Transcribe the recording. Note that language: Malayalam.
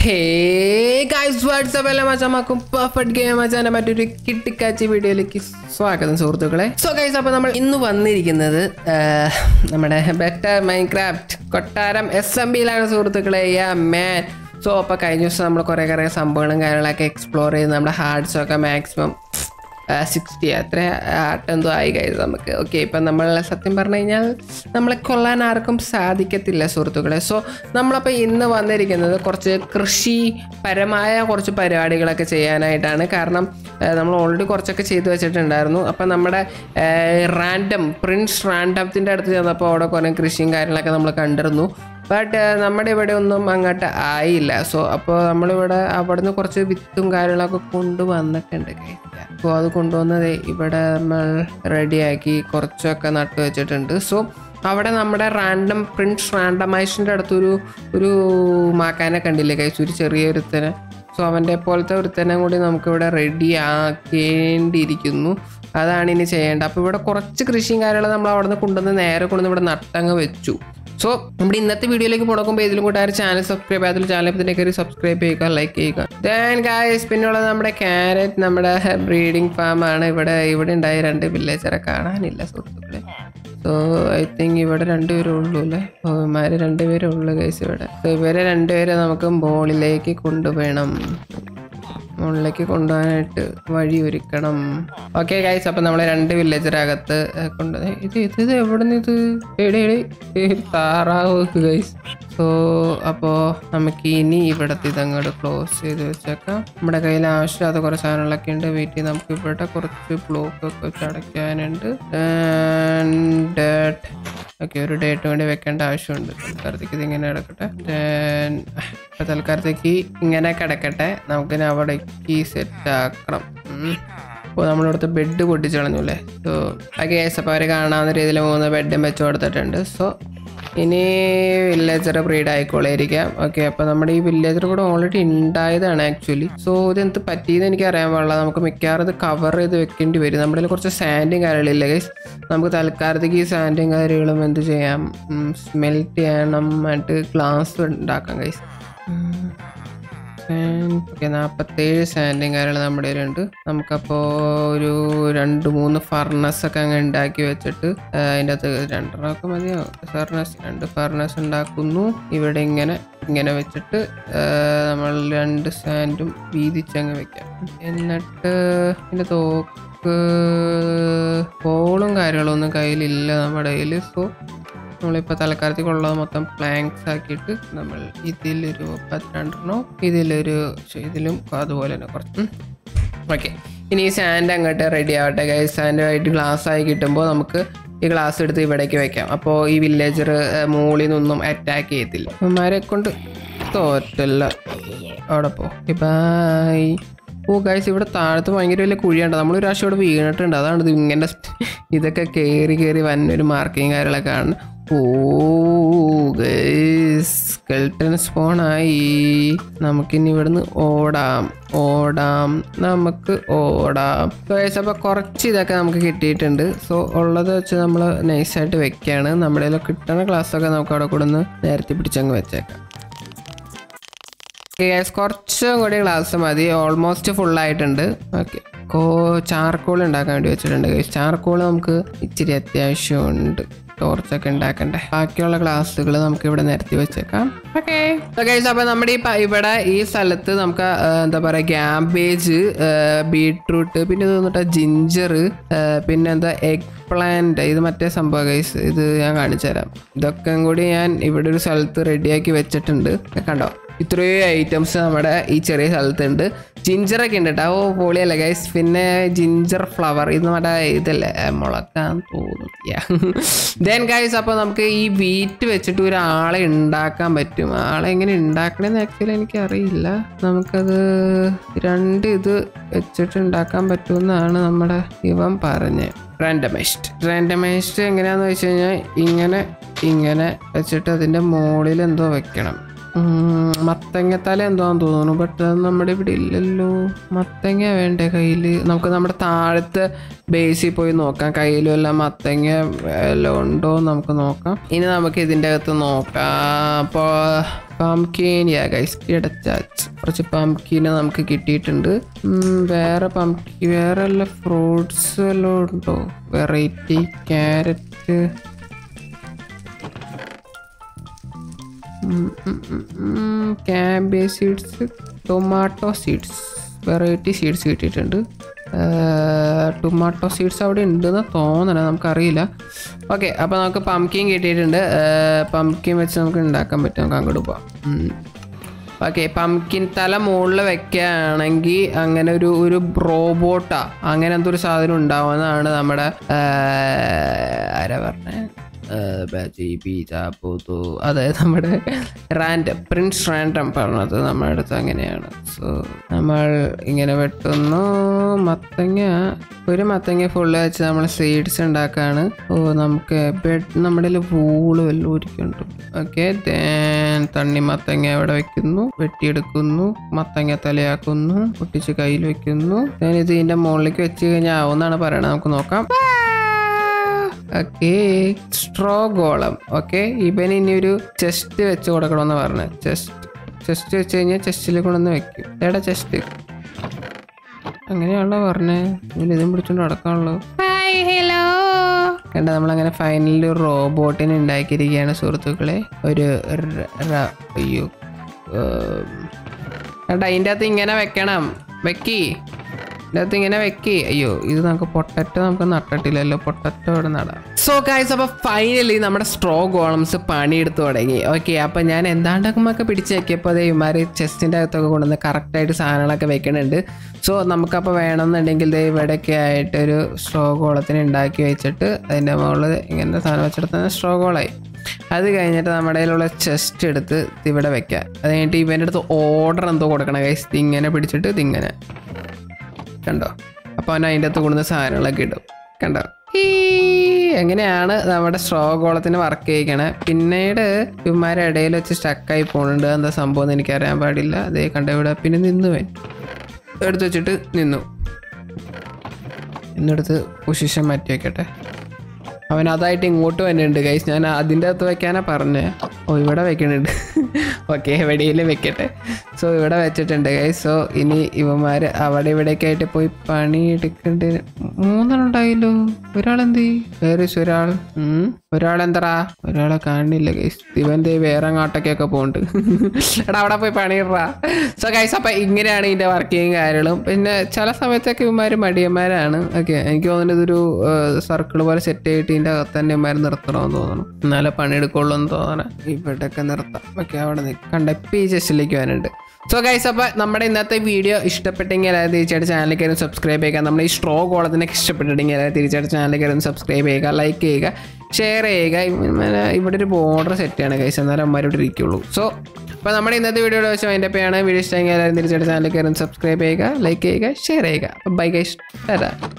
ഹേ ഗൈസ് വാട്സപ്പ് എല്ലാം മച്ചമാക്കും പെർഫെക്റ്റ് ഗെയിം മച്ചാന്റെ മറ്റൊരു കിട്ടിക്കാച്ചി വീഡിയോയിലേക്ക് സ്വാഗതം സുഹൃത്തുക്കളെ സോ ഗൈസ് അപ്പോൾ നമ്മൾ ഇന്ന് വന്നിരിക്കുന്നത് ആ, നമ്മുടെ ബെറ്റർ മൈൻക്രാഫ്റ്റ് കൊട്ടാരം എസ് എം ബിയിലാണ് സുഹൃത്തുക്കളെ യാ മാൻ സോ അപ്പോൾ കഴിഞ്ഞ ദിവസം നമ്മൾ കുറേ കുറേ സംഭവങ്ങളും കാര്യങ്ങളൊക്കെ എക്സ്പ്ലോർ ചെയ്ത് നമ്മുടെ ഹാർട്സൊക്കെ മാക്സിമം സിക്സ്റ്റി അത്ര ആട്ടെന്തോ ആയി കഴിഞ്ഞു നമുക്ക് ഓക്കെ ഇപ്പം നമ്മൾ സത്യം പറഞ്ഞു കഴിഞ്ഞാൽ നമ്മളെ കൊല്ലാൻ ആർക്കും സാധിക്കത്തില്ല സുഹൃത്തുക്കളെ സോ നമ്മളപ്പോൾ ഇന്ന് വന്നിരിക്കുന്നത് കുറച്ച് കൃഷി പരമായ കുറച്ച് പരിപാടികളൊക്കെ ചെയ്യാനായിട്ടാണ് കാരണം ആ, നമ്മൾ ഓൾറെഡി കുറച്ചൊക്കെ ചെയ്തു വെച്ചിട്ടുണ്ടായിരുന്നു അപ്പം നമ്മുടെ റാൻഡം പ്രിൻസ് റാൻഡത്തിൻ്റെ അടുത്ത് ചെന്നപ്പോൾ അവിടെ കുറേ കൃഷിയും കാര്യങ്ങളൊക്കെ നമ്മൾ കണ്ടിരുന്നു ബട്ട് നമ്മുടെ ഇവിടെ ഒന്നും അങ്ങോട്ട് ആയില്ല സോ അപ്പോൾ നമ്മളിവിടെ അവിടുന്ന് കുറച്ച് വിത്തും കാര്യങ്ങളൊക്കെ കൊണ്ടുവന്നിട്ടുണ്ട് അപ്പോൾ അത് കൊണ്ടുവന്നത് ഇവിടെ നമ്മൾ റെഡിയാക്കി കുറച്ചൊക്കെ നട്ടു വെച്ചിട്ടുണ്ട് സോ അവിടെ നമ്മുടെ റാൻഡം പ്രിൻസ് റാൻഡമൈസിൻ്റെ അടുത്തൊരു ഒരു മാക്കാനെ കണ്ടില്ലേ കൈസ് ഒരു ചെറിയൊരുത്തനെ സോ അവൻ്റെ പോലത്തെ ഒരുത്തനെ കൂടി നമുക്കിവിടെ റെഡി ആക്കേണ്ടിയിരിക്കുന്നു അതാണ് ഇനി ചെയ്യേണ്ടത് അപ്പോൾ ഇവിടെ കുറച്ച് കൃഷിയും കാര്യങ്ങളും നമ്മൾ അവിടെ നിന്ന് കൊണ്ടുവന്ന് നേരെ കൊണ്ടുവന്ന് ഇവിടെ നട്ടങ്ങ് വെച്ചു സോ നമ്മുടെ ഇന്നത്തെ വീഡിയോയിലേക്ക് പോണക്കുമ്പോൾ ഇതിലും കൂടെ ആ ചാനൽ സബ്സ്ക്രൈബ് ചെയ്യാത്ത ചാനൽ തന്നെ കയറി സബ്സ്ക്രൈബ് ചെയ്യുക ലൈക്ക് ചെയ്യുക ദെൻ ഗായ്സ് പിന്നെയുള്ളത് നമ്മുടെ ക്യാരറ്റ് നമ്മുടെ ബ്രീഡിംഗ് ഫാം ആണ് ഇവിടെ ഇവിടെ ഉണ്ടായ രണ്ട് വില്ലേജറെ കാണാനില്ല സുഹൃത്തുക്കളെ സോ ഐ തിങ്ക് ഇവിടെ രണ്ടുപേരേ ഉള്ളൂ അല്ലേ ഓ ഇമാര് രണ്ടുപേരേ ഉള്ളൂ ഗൈസ് ഇവിടെ സോ ഇവരെ രണ്ടുപേരെ നമുക്ക് മോളിലേക്ക് കൊണ്ടുപോകണം മുകളിലേക്ക് കൊണ്ടുപോകാനായിട്ട് വഴി ഒരുക്കണം ഓക്കെ ഗൈസ് അപ്പം നമ്മൾ രണ്ട് വില്ലേജറകത്ത് കൊണ്ട് ഇത് ഇത് ഇത് എവിടെ നിന്ന് ഇത് എടി എടി ഇത് താറാവ് ഗൈസ് സോ അപ്പോൾ നമുക്ക് ഇനി ഇവിടത്തെ ഇതങ്ങോട്ട് ക്ലോസ് ചെയ്ത് വെച്ചേക്കാം നമ്മുടെ കയ്യിൽ ആവശ്യമില്ലാത്ത കുറച്ച് സാധനങ്ങളൊക്കെ ഉണ്ട് വെയിറ്റ് ചെയ്ത് നമുക്ക് ഇവിടെ കുറച്ച് ബ്ലോക്ക് ഒക്കെ വെച്ച് അടയ്ക്കാനുണ്ട് ഓക്കെ ഒരു ഡേറ്റ് വേണ്ടി വെക്കേണ്ട ആവശ്യമുണ്ട് തൽക്കാലത്തേക്ക് ഇത് ഇങ്ങനെ കിടക്കട്ടെ Then, ഇപ്പൊ തൽക്കാലത്തേക്ക് ഇങ്ങനെ കിടക്കട്ടെ നമുക്കിനി അവിടേക്ക് സെറ്റ് ആക്കണം അപ്പോൾ നമ്മളിവിടുത്തെ ബെഡ് പൊട്ടിച്ച് കളഞ്ഞു അല്ലേ സോ ആ കേസ് അപ്പോൾ അവർ കാണാവുന്ന രീതിയിൽ മൂന്ന് ബെഡും വെച്ച് കൊടുത്തിട്ടുണ്ട് സോ ഇനി വില്ലേജർ ബ്രീഡ് ആയിക്കോളായിരിക്കാം ഓക്കെ അപ്പോൾ നമ്മുടെ ഈ വില്ലേജർ കൂടെ ഓൾറെഡി ഉണ്ടായതാണ് ആക്ച്വലി സോ ഇതെന്ത് പറ്റിയെന്ന് എനിക്ക് അറിയാൻ പാടില്ല നമുക്ക് മിക്കവാറും ഇത് കവർ ചെയ്ത് വെക്കേണ്ടി വരും നമ്മുടെ കയ്യിൽ കുറച്ച് സാൻഡും കാര്യങ്ങളില്ല ഗൈസ് നമുക്ക് തൽക്കാലത്തേക്ക് ഈ സാൻഡും കാര്യങ്ങളും എന്ത് ചെയ്യാം സ്മെൽറ്റ് ചെയ്യണം എന്നിട്ട് ഗ്ലാസ് ഉണ്ടാക്കാം ഗൈസ് ഓക്കെ നാൽപ്പത്തേഴ് സാൻഡും കാര്യങ്ങൾ നമ്മുടെ കയ്യിലുണ്ട് നമുക്കപ്പോൾ ഒരു രണ്ട് മൂന്ന് ഫർണസ് ഒക്കെ അങ്ങ് ഉണ്ടാക്കി വെച്ചിട്ട് ആ, അതിൻ്റെ അകത്ത് രണ്ടെണ്ണമൊക്കെ മതിയോ ഫർണസ് രണ്ട് ഫർണസ് ഉണ്ടാക്കുന്നു ഇവിടെ ഇങ്ങനെ ഇങ്ങനെ വെച്ചിട്ട് ആ, നമ്മൾ രണ്ട് സാൻഡും വീതിച്ചങ്ങ് വെക്കാം എന്നിട്ട് ഇതിൻ്റെ തോക്ക് പോളും കാര്യങ്ങളൊന്നും കയ്യിലില്ല നമ്മുടെ കയ്യിൽ സോ നമ്മളിപ്പോൾ തലക്കാലത്തേക്കുള്ളത് മൊത്തം പ്ലാങ്ക്സ് ആക്കിയിട്ട് നമ്മൾ ഇതിലൊരു പന്ത്രണ്ടെണ്ണോ ഇതിലൊരു ശ്ശെ, ഇതിലും അതുപോലെ തന്നെ കുറച്ച് ഓക്കെ ഇനി ഈ സാൻഡ് അങ്ങോട്ട് റെഡി ആവട്ടെ ഗൈസ് സാൻഡുമായിട്ട് ഗ്ലാസ് ആയി കിട്ടുമ്പോൾ നമുക്ക് ഈ ഗ്ലാസ് എടുത്ത് ഇവിടേക്ക് വെക്കാം അപ്പോൾ ഈ വില്ലേജർ മുകളിൽ നിന്നൊന്നും അറ്റാക്ക് ചെയ്യത്തില്ല അവന്മാരെ കൊണ്ട് തോറ്റല്ല അവിടെ പോ ബൈ ഓ ഗൈസ് ഇവിടെ താഴത്ത് ഭയങ്കര വലിയ കുഴിയുണ്ട് നമ്മൾ ഒരു പ്രാവശ്യം ഇവിടെ വീണിട്ടുണ്ട് അതാണ് ഇത് ഇങ്ങനെ ഇതൊക്കെ കയറി കയറി വന്നൊരു മാർക്കിങ് കാര്യങ്ങളൊക്കെ ആണ് ഓ സ്കെൽട്ടൻ സ്പോണായി നമുക്കിനി ഇവിടുന്ന് ഓടാം ഓടാം നമുക്ക് ഓടാം ഗൈസ് അപ്പോൾ കുറച്ച് ഇതൊക്കെ നമുക്ക് കിട്ടിയിട്ടുണ്ട് സോ ഉള്ളത് വെച്ച് നമ്മൾ നൈസായിട്ട് വെക്കുകയാണ് നമ്മുടെ കയ്യിൽ കിട്ടുന്ന ക്ലാസ്സൊക്കെ നമുക്ക് അവിടെ കൂടെ ഒന്ന് നേരത്തെ പിടിച്ചങ്ങ് വെച്ചേക്കാം ഗ്യാസ് കുറച്ചും കൂടി ഗ്ലാസ് മതി ഓൾമോസ്റ്റ് ഫുൾ ആയിട്ടുണ്ട് ഓക്കെ കോ ചാർക്കോൾ ഉണ്ടാക്കാൻ വേണ്ടി വെച്ചിട്ടുണ്ട് ഗൈസ് ചാർക്കോൾ നമുക്ക് ഇച്ചിരി അത്യാവശ്യമുണ്ട് ടോർച്ചൊക്കെ ഉണ്ടാക്കണ്ടേ ബാക്കിയുള്ള ഗ്ലാസ്സുകൾ നമുക്ക് ഇവിടെ നിരത്തി വെച്ചേക്കാം ഓക്കെ ഗൈസ് അപ്പൊ നമ്മുടെ ഈ പ- ഇവിടെ ഈ സ്ഥലത്ത് നമുക്ക് ആ, എന്താ പറയാ ക്യാബേജ് ബീട്രൂട്ട് പിന്നെ ഇത് വന്നിട്ട് ജിഞ്ചർ പിന്നെ എന്താ എഗ് പ്ലാന്റ് ഇത് മറ്റേ സംഭവം ഗൈസ് ഇത് ഞാൻ കാണിച്ചു തരാം ഇതൊക്കെ കൂടി ഞാൻ ഇവിടെ ഒരു സ്ഥലത്ത് റെഡിയാക്കി വെച്ചിട്ടുണ്ട് കണ്ടോ ഇത്രയും ഐറ്റംസ് നമ്മുടെ ഈ ചെറിയ സ്ഥലത്തുണ്ട് ജിഞ്ചറൊക്കെ ഉണ്ട് കേട്ടോ ഓ പൊളിയല്ലേ ഗൈസ് പിന്നെ ജിഞ്ചർ ഫ്ലവർ ഇത് നമ്മുടെ ഇതല്ലേ ഏ, മുളക്കാൻ തോന്നുന്നു ദെൻ ഗൈസ് അപ്പോൾ നമുക്ക് ഈ വീറ്റ് വെച്ചിട്ട് ഒരാളെ ഉണ്ടാക്കാൻ പറ്റും ആളെ എങ്ങനെ ഉണ്ടാക്കണമെന്ന് ആക്ച്വലി എനിക്ക് അറിയില്ല നമുക്കത് രണ്ട് ഇത് വെച്ചിട്ട് ഉണ്ടാക്കാൻ പറ്റുമെന്നാണ് നമ്മുടെ ഇവൻ പറഞ്ഞത് റാൻഡമൈസ്ഡ് റാൻഡമൈസ്ഡ് എങ്ങനെയാന്ന് വെച്ച് കഴിഞ്ഞാൽ ഇങ്ങനെ ഇങ്ങനെ വെച്ചിട്ട് അതിൻ്റെ മുകളിൽ എന്തോ വെക്കണം ഉം, മത്തങ്ങത്തല എന്തോന്ന് തോന്നുന്നു ബട്ട് അത് നമ്മുടെ ഇവിടെ ഇല്ലല്ലോ മത്തങ്ങ വേണ്ടേ കയ്യിൽ നമുക്ക് നമ്മുടെ താഴത്തെ ബേസിൽ പോയി നോക്കാം കയ്യിലും എല്ലാം മത്തങ്ങ എല്ലാം ഉണ്ടോ എന്ന് നമുക്ക് നോക്കാം ഇനി നമുക്ക് ഇതിൻ്റെ അകത്ത് നോക്കാം അപ്പോൾ പംകിൻ യാ ഗൈസ് ഇടച്ചാച്ച് കുറച്ച് പംകിന് നമുക്ക് കിട്ടിയിട്ടുണ്ട് ഉം, വേറെ പംകിൻ വേറെ വല്ല ഫ്രൂട്ട്സ് വല്ലതും ഉണ്ടോ variety carrot cabbage seeds tomato seeds variety seeds കിട്ടിയിട്ടുണ്ട് ടൊമാറ്റോ സീഡ്സ് അവിടെ ഉണ്ടെന്ന് തോന്നണം നമുക്കറിയില്ല ഓക്കെ അപ്പോൾ നമുക്ക് പംകിൻ കിട്ടിയിട്ടുണ്ട് പംകിൻ വെച്ച് നമുക്ക് ഉണ്ടാക്കാൻ പറ്റും നമുക്ക് അങ്ങോട്ട് പോവാം ഓക്കെ പംകിൻ തല മുകളിൽ വെക്കുകയാണെങ്കിൽ അങ്ങനെ ഒരു ഒരു റോബോട്ടാ അങ്ങനെ എന്തോ ഒരു സാധനം ഉണ്ടാവുന്നതാണ് നമ്മുടെ ആ, ആരാ പറഞ്ഞേ അതായത് നമ്മുടെ റാൻഡം പ്രിൻസ് റാൻഡം പറഞ്ഞത് നമ്മുടെ അടുത്ത് അങ്ങനെയാണ് സോ നമ്മൾ ഇങ്ങനെ വെട്ടുന്നു മത്തങ്ങ ഒരു മത്തങ്ങ ഫുള്ള് വെച്ച് നമ്മൾ സീഡ്സ് ഉണ്ടാക്കാണ് ഓ നമുക്ക് ബെഡ് നമ്മുടെ വൂള് വല്ലതും ഒരുക്കുന്നുണ്ട് ഓക്കെ തണ്ണി മത്തങ്ങ അവിടെ വെക്കുന്നു വെട്ടിയെടുക്കുന്നു മത്തങ്ങ തലയാക്കുന്നു പൊട്ടിച്ച് കയ്യിൽ വെക്കുന്നു ഞാൻ ഇത് ഇതിന്റെ മുകളിലേക്ക് വെച്ച് കഴിഞ്ഞാൽ ആവുമെന്നാണ് പറയണത് നമുക്ക് നോക്കാം ഓക്കെ സ്ട്രോ ഗോളം ഓക്കെ ഇവന് ഇനി ഒരു ചെസ്റ്റ് വെച്ച് കൊടുക്കണമെന്ന് പറഞ്ഞു ചെസ്റ്റ് ചെസ്റ്റ് വെച്ച് കഴിഞ്ഞാൽ ചെസ്റ്റിൽ കൊണ്ടുവന്ന് വെക്കും എടാ ചെസ്റ്റ് അങ്ങനെയാണല്ലോ പറഞ്ഞേ ഇതിൽ ഇതും പിടിച്ചോണ്ട് നടക്കാണല്ലോ ഹായ് ഹലോ കണ്ട നമ്മളങ്ങനെ ഫൈനലി ഒരു റോബോട്ടിനെ ഉണ്ടാക്കിയിരിക്കുകയാണ് സുഹൃത്തുക്കളെ ഒരു ര- ര- അയ്യോ ഏം. കണ്ട അതിൻ്റെ അകത്ത് ഇങ്ങനെ വെക്കണം വെക്കി ഇതിൻ്റെ അകത്ത് ഇങ്ങനെ വെക്കി അയ്യോ ഇത് നമുക്ക് പൊട്ടറ്റോ നമുക്ക് നട്ടിട്ടില്ലല്ലോ പൊട്ടറ്റോ ഇവിടെ നടാം സോ ഗൈസ് അപ്പോൾ ഫൈനലി നമ്മുടെ സ്ട്രോ ഗോളംസ് പണിയെടുത്ത് തുടങ്ങി ഓക്കെ അപ്പോൾ ഞാൻ എന്താണ്ടൊക്കെ പിടിച്ച് വെക്കിയപ്പോൾ അതേ ഇമാര് ചെസ്റ്റിൻ്റെ അകത്തൊക്കെ കൊണ്ടുവന്ന് കറക്റ്റായിട്ട് സാധനങ്ങളൊക്കെ വെക്കുന്നുണ്ട് സോ നമുക്കപ്പോൾ വേണമെന്നുണ്ടെങ്കിൽ ദേ ഇവിടെയൊക്കെ ആയിട്ട് ഒരു സ്ട്രോ ഗോളത്തിന് ഉണ്ടാക്കി വെച്ചിട്ട് അതിൻ്റെ മുകളിൽ ഇങ്ങനെ സാധനം വെച്ചെടുത്ത സ്ട്രോ ഗോളായി അത് കഴിഞ്ഞിട്ട് നമ്മുടെ കയ്യിലുള്ള ചെസ്റ്റ് എടുത്ത് ഇത് ഇവിടെ വെക്കാം അത് കഴിഞ്ഞിട്ട് ഇവൻ്റെ അടുത്ത് ഓർഡർ എന്തോ കൊടുക്കണം ഗൈസ് ഇതിങ്ങനെ പിടിച്ചിട്ട് ഇതിങ്ങനെ കണ്ടോ അപ്പോൾ അവൻ അതിൻ്റെ അകത്ത് കൊണ്ടുവന്ന സാധനങ്ങളൊക്കെ ഇടും കണ്ടോ ഹീ. എങ്ങനെയാണ് നമ്മുടെ സ്ട്രോ ഗോളത്തിന് വർക്ക് ചെയ്യിക്കണേ പിന്നീട് ഇവന്മാരെ ഇടയിൽ വെച്ച് സ്റ്റക്കായി പോകുന്നുണ്ട് എന്താ സംഭവം എന്ന് എനിക്കറിയാൻ പാടില്ല അതേ കണ്ട ഇവിടെ പിന്നെ നിന്നു വൻ എടുത്ത് വെച്ചിട്ട് നിന്നു എന്നെടുത്ത് പൊസിഷൻ മാറ്റി വെക്കട്ടെ അവൻ അതായിട്ട് ഇങ്ങോട്ട് വന്നിട്ടുണ്ട് ഗൈസ് ഞാൻ അതിൻ്റെ അകത്ത് വെക്കാനാ പറഞ്ഞേ ഓ ഇവിടെ വെക്കണുണ്ട് ഓക്കെ എവിടെയെങ്കിലും വെക്കട്ടെ സോ ഇവിടെ വെച്ചിട്ടുണ്ട് ഗൈസ് സോ ഇനി ഇവന്മാർ അവിടെ ഇവിടെയൊക്കെ ആയിട്ട് പോയി പണി എടുക്കേണ്ടി മൂന്നെണ്ണുണ്ടായില്ലോ ഒരാളെന്ത് വേറെ ഒരാൾ ഉം. ഒരാളെന്തടാ ഒരാളെ കാണില്ല ഗൈസ് ഇവൻ്റെ വേറെ അങ്ങോട്ടൊക്കെയൊക്കെ പോകുന്നുണ്ട് എടാ അവിടെ പോയി പണിയിടാ സോ ഗൈസ് അപ്പം ഇങ്ങനെയാണ് ഇതിൻ്റെ വർക്കിങ് കാര്യങ്ങളും പിന്നെ ചില സമയത്തൊക്കെ ഇവന്മാർ മടിയന്മാരാണ് ഓക്കെ എനിക്ക് തോന്നുന്നത് ഇതൊരു സർക്കിൾ പോലെ സെറ്റ് ചെയ്തിട്ട് ഇതിൻ്റെ അകത്ത് തന്നെ ഇവന്മാർ നിർത്തണമെന്ന് തോന്നണം എന്നാലേ പണിയെടുക്കുള്ളൂ എന്ന് തോന്നണം ഇവിടെയൊക്കെ നിർത്താം ഓക്കെ അവിടെ നിൽക്കാം കണ്ട ഇപ്പം ഈ ചെസ്റ്റിലേക്ക് വരാനുണ്ട് സോ ഗൈസ് അപ്പോൾ നമ്മുടെ ഇന്നത്തെ വീഡിയോ ഇഷ്ടപ്പെട്ടെങ്കിൽ അതായത് തീർച്ചയായിട്ടും ചാനലിൽ കയറി സബ്സ്ക്രൈബ് ചെയ്യുക നമ്മുടെ ഈ സ്ട്രോ കോളത്തിനൊക്കെ ഇഷ്ടപ്പെട്ടിട്ടുണ്ടെങ്കിൽ അതായത് തീർച്ചയായിട്ടും ചാനലിൽ കയറി സബ്സ്ക്രൈബ് ചെയ്യുക ലൈക്ക് ചെയ്യുക ഷെയർ ചെയ്യുക ഇങ്ങനെ ഇവിടെ ഒരു ബോർഡർ സെറ്റ് ചെയ്യണം ഗൈസ് എന്നാലും അമ്മമാരോട് ഇരിക്കുള്ളൂ സോ അപ്പോൾ നമ്മുടെ ഇന്നത്തെ വീഡിയോയുടെ വെച്ച് അതിൻ്റെ പേയാണ് വീഡിയോ ഇഷ്ടമെങ്കിൽ എല്ലാവരും തീർച്ചയായിട്ടും ചാനലിൽ കയറി സബ്സ്ക്രൈബ് ചെയ്യുക ലൈക്ക് ചെയ്യുക ഷെയർ ചെയ്യുക അപ്പോൾ ബൈ ഗൈസ് തരാം